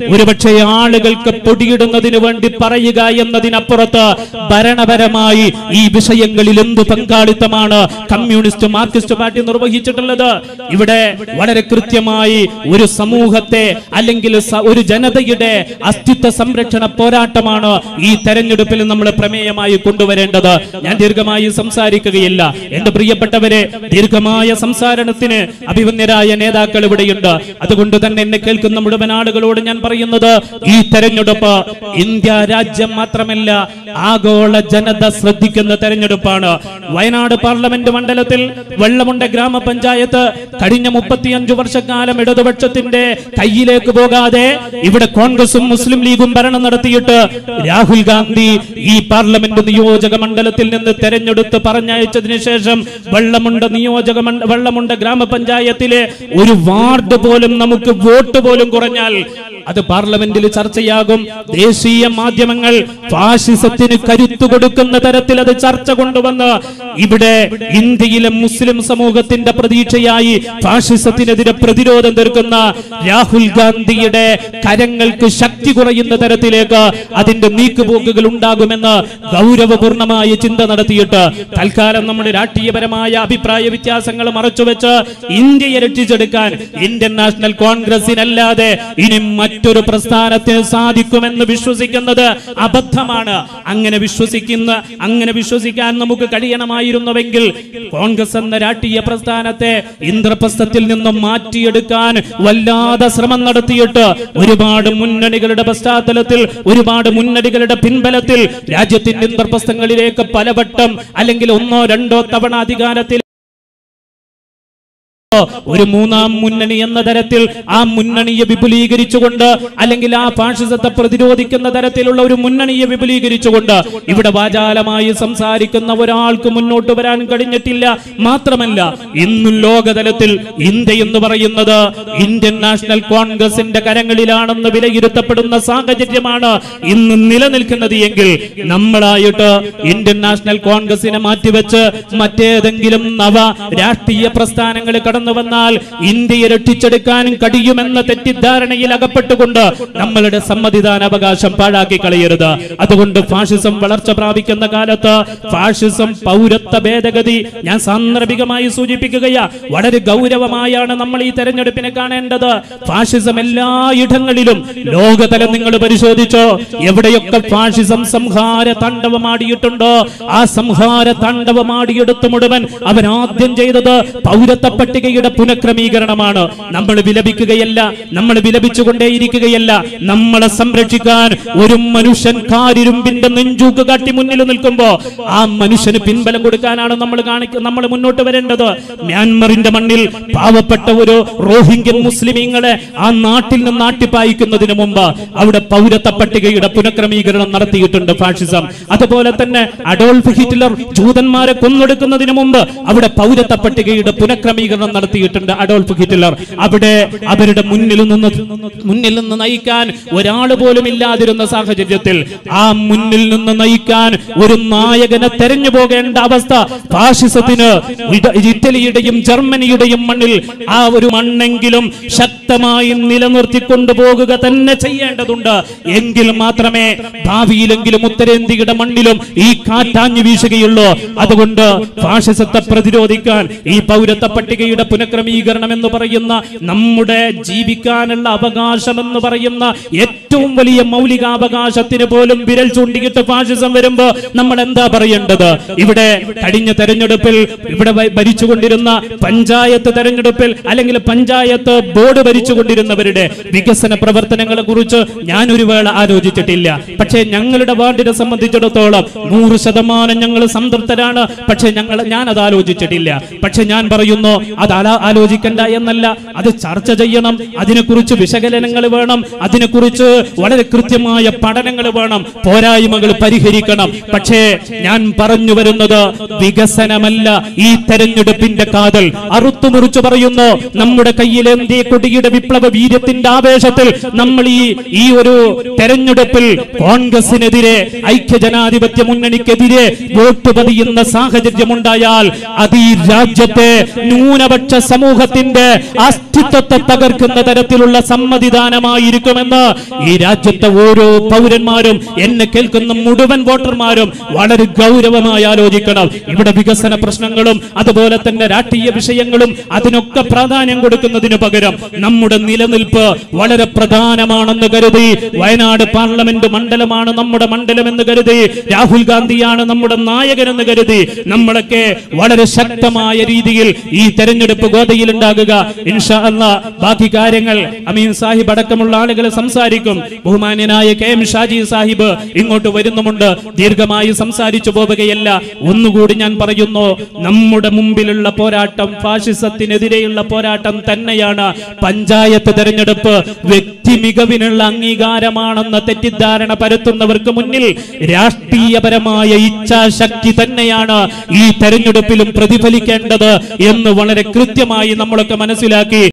ഒരുപക്ഷെ ആളുകൾക്ക് പൊടിയിടുന്നതിന് വേണ്ടി പറയുക എന്നതിനപ്പുറത്ത് ഭരണപരമായി ഈ വിഷയങ്ങളിൽ എന്ത് പങ്കാളിത്തമാണ് കമ്മ്യൂണിസ്റ്റ് മാർക്സിസ്റ്റ് പാർട്ടി നിർവഹിച്ചിട്ടുള്ളത് ഇവിടെ വളരെ കൃത്യമായി ഒരു സമൂഹത്തെ അല്ലെങ്കിൽ സ- ഒരു ജനതയുടെ അസ്തിത്വ സംരക്ഷണ പോരാട്ടമാണ് ഈ തെരഞ്ഞെടുപ്പിൽ നമ്മൾ പ്രമേയമായി കൊണ്ടുവരേണ്ടത് ഞാൻ ദീർഘമായി സംസാരിക്കുകയില്ല എന്റെ പ്രിയപ്പെട്ടവരെ ദീർഘമായ സംസാരണത്തിന് അഭിമന്യരായ നേതാക്കൾ ഇവിടെയുണ്ട് അതുകൊണ്ട് തന്നെ എന്നെ കേൾക്കുന്ന മുഴുവൻ ആളുകളോട് ഞാൻ പറയുന്നത് ഈ തെരഞ്ഞെടുപ്പ് ഇന്ത്യ രാജ്യം മാത്രമല്ല ആഗോള ജനത ശ്രദ്ധിക്കുന്ന തെരഞ്ഞെടുപ്പാണ് വയനാട് പാർലമെന്റ് മണ്ഡലത്തിൽ വെള്ളമുണ്ട ഗ്രാമപഞ്ചായത്ത് കഴിഞ്ഞ മുപ്പത്തിയഞ്ചു വർഷക്കാലം ഇടതുപക്ഷത്തിന്റെ കയ്യിലേക്ക് പോകാതെ ഇവിടെ കോൺഗ്രസും മുസ്ലിം ലീഗും ഭരണം നടത്തിയിട്ട് രാഹുൽ ഗാന്ധി ഈ പാർലമെന്റ് നിയോജക മണ്ഡലത്തിൽ നിന്ന് തെരഞ്ഞെടുത്ത് പറഞ്ഞയച്ചതിന് ശേഷം വെള്ളമുണ്ട നിയോജക മണ്ഡ- വെള്ളമുണ്ട ഗ്രാമപഞ്ചായത്തിലെ ഒരു വാർഡ് പോലും നമുക്ക് വോട്ട് പോലും കുറഞ്ഞാൽ അത് പാർലമെന്റിൽ ചർച്ചയാകും ദേശീയ മാധ്യമങ്ങൾ ഫാഷിസത്തിന് കരുത്തു കൊടുക്കുന്ന തരത്തിൽ അത് ചർച്ച കൊണ്ടുവന്ന് ഇവിടെ ഇന്ത്യയിലെ മുസ്ലിം സമൂഹത്തിന്റെ പ്രതീക്ഷയായി ഫാഷിസത്തിനെതിരെ പ്രതിരോധം തീർക്കുന്ന രാഹുൽ ഗാന്ധിയുടെ കരങ്ങൾക്ക് ശക്തി കുറയുന്ന തരത്തിലേക്ക് അതിന്റെ നീക്കുപോക്കുകൾ ഉണ്ടാകുമെന്ന് ഗൗരവപൂർണമായ ചിന്ത നടത്തിയിട്ട് തൽക്കാലം നമ്മുടെ രാഷ്ട്രീയപരമായ അഭിപ്രായ വ്യത്യാസങ്ങൾ മറച്ചുവെച്ച് ഇന്ത്യയെ രക്ഷിച്ചെടുക്കാൻ ഇന്ത്യൻ നാഷണൽ കോൺഗ്രസിനല്ലാതെ ഇനി മറ്റൊരു പ്രസ്ഥാനത്തിന് സാധിക്കുമെന്ന് വിശ്വസിക്കുന്നത് അബദ്ധമാണ് അങ്ങനെ വിശ്വസിക്കുന്ന അങ്ങനെ വിശ്വസിക്കാൻ നമുക്ക് കഴിയണമായിരുന്നുവെങ്കിൽ കോൺഗ്രസ് എന്ന രാഷ്ട്രീയ പ്രസ്ഥാനത്തെ ഇന്ദ്രപ്രസ്ഥത്തിൽ നിന്നും മാറ്റിയെടുക്കാൻ വല്ലാതെ ശ്രമം നടത്തിയിട്ട് ഒരുപാട് മുന്നണികളുടെ പശ്ചാത്തലത്തിൽ ഒരുപാട് മുന്നണികളുടെ പിൻബലത്തിൽ രാജ്യത്തിന്റെ ഇന്ദ്രപ്രസ്ഥങ്ങളിലേക്ക് പലവട്ടം അല്ലെങ്കിൽ ഒന്നോ രണ്ടോ തവണ അധികാരത്തിൽ ഒരു മൂന്നാം മുന്നണി എന്ന തരത്തിൽ ആ മുന്നണിയെ വിപുലീകരിച്ചുകൊണ്ട് അല്ലെങ്കിൽ ആ ഫാഷിസത്തെ പ്രതിരോധിക്കുന്ന തരത്തിലുള്ള ഒരു മുന്നണിയെ വിപുലീകരിച്ചുകൊണ്ട് ഇവിടെ വാചാലമായി സംസാരിക്കുന്ന ഒരാൾക്ക് മുന്നോട്ട് വരാൻ കഴിഞ്ഞിട്ടില്ല മാത്രമല്ല ഇന്നും ലോകതലത്തിൽ ഇന്ത്യ എന്ന് പറയുന്നത് ഇന്ത്യൻ നാഷണൽ കോൺഗ്രസിന്റെ കരങ്ങളിലാണെന്ന് വിലയിരുത്തപ്പെടുന്ന സാഹചര്യമാണ് ഇന്ന് നിലനിൽക്കുന്നത് എങ്കിൽ നമ്മളായിട്ട് ഇന്ത്യൻ നാഷണൽ കോൺഗ്രസിനെ മാറ്റിവെച്ച് മറ്റേതെങ്കിലും നവ രാഷ്ട്രീയ പ്രസ്ഥാനങ്ങൾ കടന്നു വന്നാൽ ഇന്ത്യയെ രക്ഷിച്ചെടുക്കാനും കഴിയുമെന്ന തെറ്റിദ്ധാരണയിൽ അകപ്പെട്ടുകൊണ്ട് നമ്മളുടെ സമ്മതിദാനാവകാശം പാഴാക്കി കളയരുത് അതുകൊണ്ട് ഫാഷിസം വളർച്ച പ്രാപിക്കുന്ന കാലത്ത് ഫാഷിസം പൗരത്വ ഭേദഗതി ഞാൻ സാന്ദർഭികമായി സൂചിപ്പിക്കുകയാ വളരെ ഗൗരവമായാണ് നമ്മൾ ഈ തെരഞ്ഞെടുപ്പിനെ കാണേണ്ടത് ഫാഷിസം എല്ലായിടങ്ങളിലും ലോകതലം നിങ്ങൾ പരിശോധിച്ചോ എവിടെയൊക്കെ ഫാഷിസം സംഹാര താണ്ഡവമാടിയിട്ടുണ്ടോ ആ സംഹാര താണ്ഡവമാടിയെടുത്ത് മുഴുവൻ അവൻ ആദ്യം ചെയ്തത് പൗരത്വ പട്ടികയുടെ പുനഃക്രമീകരണമാണ് നമ്മൾ വിലപിക്കുകയല്ല നമ്മൾ വിലപിച്ചുകൊണ്ടേയിരിക്കുകയല്ല നമ്മളെ സംരക്ഷിക്കാൻ ഒരു മനുഷ്യൻ കാരിരുമ്പിന്റെ നെഞ്ചൂക്ക് കാട്ടി മുന്നിൽ നിൽക്കുമ്പോ ആ മനുഷ്യന് പിൻബലം കൊടുക്കാനാണ് നമ്മൾ കാണിക്ക നമ്മൾ മുന്നോട്ട് വരേണ്ടത് മ്യാൻമറിന്റെ മണ്ണിൽ പാവപ്പെട്ട ഒരു റോഹിംഗ്യൻ മുസ്ലിമീങ്ങളെ ആ നാട്ടിൽ നിന്ന് നാട്ടിപ്പായിക്കുന്നതിന് മുമ്പ് അവിടെ പൗരത്വ പട്ടികയുടെ പുനഃക്രമീകരണം നടത്തിയിട്ടുണ്ട് ഫാഷിസം അതുപോലെ തന്നെ അഡോൾഫ് ഹിറ്റ്ലർ ജൂതന്മാരെ കൊന്നൊടുക്കുന്നതിന് മുമ്പ് അവിടെ പൗരത്വ പട്ടികയുടെ പുനഃക്രമീകരണം നടത്തിയിട്ടുണ്ട് അഡോൾഫ് ഹിറ്റ്ലർ അവിടെ അവരുടെ മുന്നിൽ നിന്ന് മുന്നിൽ നിന്ന് നയിക്കാൻ ഒരാൾ പോലും ഇല്ലാതിരുന്ന സാഹചര്യത്തിൽ ആ മുന്നിൽ നിന്ന് നയിക്കാൻ ഒരു നായകനെ തെരഞ്ഞു പോകേണ്ട അവസ്ഥ ഫാഷിസത്തിന് ഇട- ഇറ്റലിയുടെയും ജർമ്മനിയുടെയും മണ്ണിൽ ആ ഒരു മണ്ണെങ്കിലും ശക്തമായി നിലനിർത്തിക്കൊണ്ടു പോകുക തന്നെ ചെയ്യേണ്ടതുണ്ട് എങ്കിൽ മാത്രമേ ഭാവിയിലെങ്കിലും ഉത്തരേന്ത്യയുടെ മണ്ണിലും ഈ കാറ്റാഞ്ഞു വീശുകയുള്ളൂ അതുകൊണ്ട് ഫാഷിസത്തെ പ്രതിരോധിക്കാൻ ഈ പൗരത്വ പട്ടികയുടെ പുനഃക്രമീകരണം എന്ന് പറയുന്ന നമ്മുടെ ജീവിക്കാനുള്ള അവകാശം എന്ന് പറയുന്ന ഏറ്റവും വലിയ മൗലികാവകാശത്തിന് പോലും വിരൽ ചൂണ്ടിയിട്ട് ഫാഷിസം വരുമ്പോ നമ്മൾ എന്താ പറയേണ്ടത് ഇവിടെ കഴിഞ്ഞ തെരഞ്ഞെടുപ്പിൽ ഇവിടെ ഭ- ഭരിച്ചുകൊണ്ടിരുന്ന പഞ്ചായത്ത് തെരഞ്ഞെടുപ്പിൽ അല്ലെങ്കിൽ പഞ്ചായത്ത് ബോർഡ് ഭരിച്ചുകൊണ്ടിരുന്നവരുടെ വികസന പ്രവർത്തനങ്ങളെ കുറിച്ച് ഞാൻ ഒരു വേള ആലോചിച്ചിട്ടില്ല പക്ഷേ ഞങ്ങളുടെ വാർഡിനെ സംബന്ധിച്ചിടത്തോളം നൂറ് ശതമാനം ഞങ്ങൾ സംതൃപ്തരാണ് പക്ഷേ ഞങ്ങൾ ഞാൻ അത് ആലോചിച്ചിട്ടില്ല പക്ഷെ ഞാൻ പറയുന്നു അത് ആല- ആലോചിക്കണ്ട എന്നല്ല അത് ചർച്ച ചെയ്യണം അതിനെക്കുറിച്ച് വിശകലനങ്ങൾ വേണം അതിനെക്കുറിച്ച് വളരെ കൃത്യമായ പഠനങ്ങൾ വേണം പോരായ്മകൾ പരിഹരിക്കണം പക്ഷേ ഞാൻ പറഞ്ഞു വരുന്നത് വികസനമല്ല ഈ തെരഞ്ഞെടുപ്പിന്റെ കാതൽ അറുത്തു മുറിച്ചു പറയുന്നു നമ്മുടെ കയ്യിലെ ഇന്ത്യ കൊടിയുടെ വിപ്ലവ വീര്യത്തിന്റെ ആവേശത്തിൽ നമ്മൾ ഈ ഈ ഒരു തെരഞ്ഞെടുപ്പിൽ കോൺഗ്രസിനെതിരെ ഐക്യജനാധിപത്യ മുന്നണിക്കെതിരെ വോട്ട് പതിയുന്ന സാഹചര്യമുണ്ടായാൽ അത് ഈ രാജ്യത്തെ ന്യൂനപക്ഷ സമൂഹത്തിന്റെ അസ്തിത്വത്തെ തകർക്കുന്ന തരത്തിലുള്ള സമ്മതിദാനമായിരിക്കുമെന്ന് ഈ രാജ്യത്തെ ഓരോ പൗരന്മാരും എന്നെ കേൾക്കുന്ന മുഴുവൻ വോട്ടർമാരും വളരെ ഗൗരവമായി ആലോചിക്കണം ഇവിടെ വികസന പ്രശ്നങ്ങളും അതുപോലെ തന്നെ രാഷ്ട്രീയ വിഷയങ്ങളും അതിനൊക്കെ പ്രാധാന്യം കൊടുക്കുന്നതിന് പകരം നമ്മുടെ നിലനിൽപ്പ് വളരെ പ്രധാനമാണെന്ന് കരുതി വയനാട് പാർലമെന്റ് മണ്ഡലമാണ് നമ്മുടെ മണ്ഡലം എന്ന് കരുതി രാഹുൽ ഗാന്ധിയാണ് നമ്മുടെ നായകൻ എന്ന് കരുതി നമ്മളൊക്കെ വളരെ ശക്തമായ രീതിയിൽ ഈ തെരഞ്ഞെടുപ്പ് ഗോതയിൽ ഉണ്ടാകുക ഇൻഷാ അല്ലാ ബാക്കി കാര്യങ്ങൾ അമീൻ സാഹിബ് അടക്കമുള്ള ആളുകൾ സംസാരിക്കും ബഹുമാന്യനായ കെ എം ഷാജി സാഹിബ് ഇങ്ങോട്ട് വരുന്നുമുണ്ട് ദീർഘമായി സംസാരിച്ചു പോവുകയല്ല ഒന്നുകൂടി ഞാൻ പറയുന്നു നമ്മുടെ മുമ്പിലുള്ള പോരാട്ടം ഫാഷിസത്തിനെതിരെയുള്ള പോരാട്ടം തന്നെയാണ് പഞ്ചായത്ത് തെരഞ്ഞെടുപ്പ് വ്യക്തി മികവിനുള്ള അംഗീകാരമാണെന്ന തെറ്റിദ്ധാരണ പരത്തുന്നവർക്ക് മുന്നിൽ രാഷ്ട്രീയപരമായ ഇച്ഛാശക്തി തന്നെയാണ് ഈ തെരഞ്ഞെടുപ്പിലും പ്രതിഫലിക്കേണ്ടത് എന്ന് വളരെ കൃത്യമായി നമ്മളൊക്കെ മനസ്സിലാക്കി